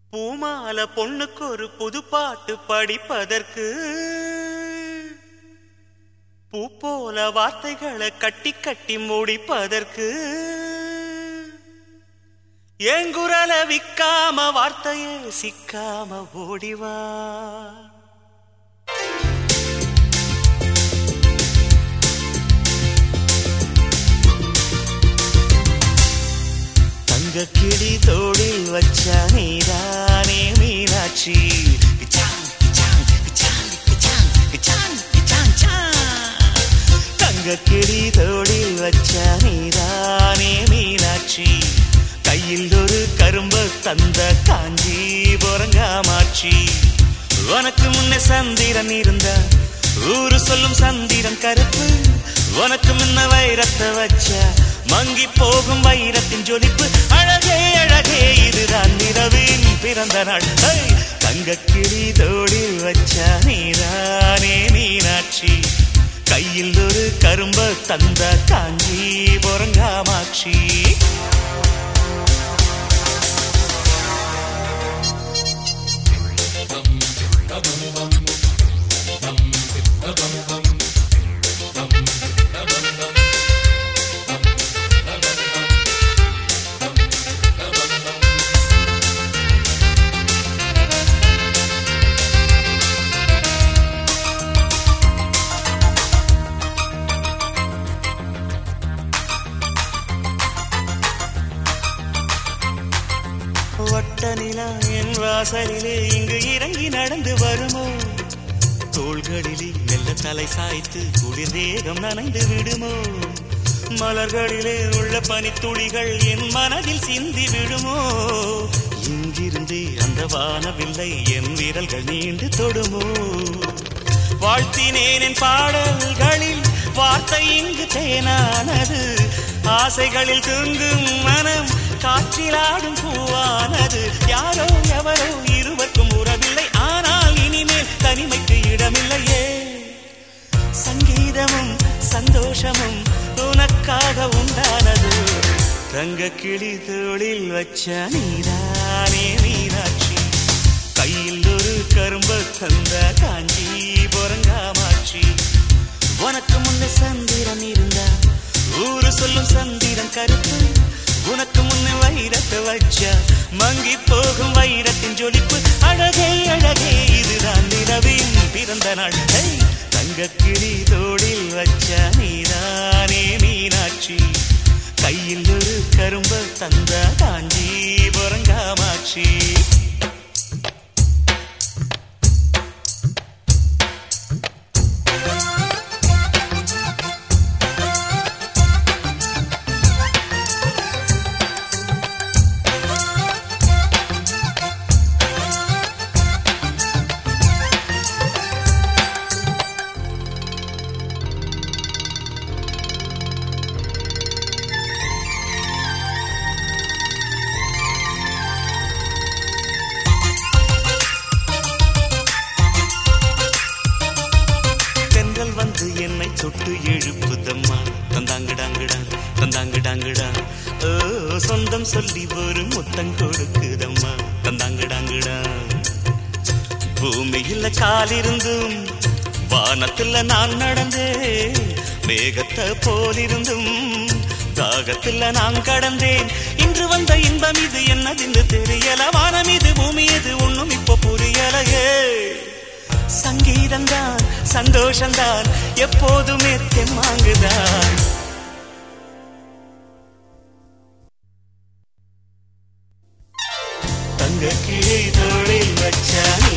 பூமால பொண்ணுக்கு ஒரு புது பாட்டு படிப்பதற்கு பூ போல வார்த்தைகளை கட்டி கட்டி முடிப்பதற்கு எங்குரல விக்காம வார்த்தையே சிக்காம ஓடிவா தங்க கிளி தோடில் வச்ச நீதானே மீனாட்சி கிச்சாங், கிச்சாங், கிச்சாங், கிச்சாங், கிச்சாங், கிச்சாங், சாங். தங்க கிளி தோடில் வச்ச நீதானே மீனாட்சி கையில் ஒரு கரும்பு தந்த காஞ்சி பொறங்காமாட்சி உனக்கு முன்னே சந்திரன் இருந்தா ஊரு சொல்லும் சந்திரன் கருப்பு உனக்கு முன்ன வைரத்தை வச்ச மங்கி போகும் வைரத்தின் ஜொலிப்பு அழகே அழகே இதுதான் நிறவின் பிறந்த நாள் ஹை! தங்கக்கிளி தோடில் வச்ச நீதானே மீனாட்சி கையில் ஒரு கரும்பு தந்த காஞ்சி பொறங்காமாட்சி வட்ட நிலா என் வாசலிலே இங்கு இறங்கி நடந்து வருமோ தோள்களிலே மெல்ல தலை சாய்த்து குளிர் தேகம் நனைந்து விடுமோ மலர்களிலே உள்ள பனித்துளிகள் என் மனதில் சிந்தி விடுமோ இங்கிருந்தே அந்த வானவில்லை என் விரல்கள் நீண்டு தொடுமோ வாழ்த்தினேன் என் பாடல்களில் வார்த்தை இங்கு தேனானது ஆசைகளில் தூங்கும் மனம் காற்றிலாடும் பூவானது யாரோ எவரோ இருவருக்கும் உறவில்லை ஆனால் இனிமேல் தனிமைக்கு இடமில்லையே சங்கீதமும் சந்தோஷமும் உனக்காக உண்டானது தங்க கிளி தோளில் வச்ச நீதானே மீனாட்சி கையில் ஒரு கரும்பு தந்த காஞ்சி பொறங்காமாட்சி உனக்கு முன்ன சந்திரன் இருந்தா ஊரு சொல்லும் சந்திரன் கருப்பு உனக்கு முன்ன வைரத்தை வச்ச மங்கி போகும் வைரத்தின் ஜொலிப்பு அழகே அழகே இதுதான் நிலவின் பிறந்த நாள் ஹே! தங்கக்கிளி தோடில் வச்ச நீதானே மீனாட்சி கையில் ஒரு கரும்பு தந்த காஞ்சி பொறங்காமாட்சி தென்றல் வந்து என்னை தொட்டு எழுப்புதம்மா தந்தாங்கடாங்கடா தந்தாங்கடாங்கடா ஓ சொந்தம் சொல்லி ஒரு முத்தம் கொடுக்குதம்மா தந்தாங்கடாங்கடா பூமியில காலிருந்தும் வானத்துல நான் நடந்தேன் மேகத்தை போலிருந்தும் தாகத்துல நான் கடந்தேன் இன்று வந்த இன்பம் இது என்னதென்று தெரியல வானம் இது பூமி இது ஒண்ணும் இப்போ புரியலையே சங்கீதம்தான் சந்தோஷம்தான் எப்போதுமே தெம்மாங்குதான் தங்க கிளி தோளில் வச்ச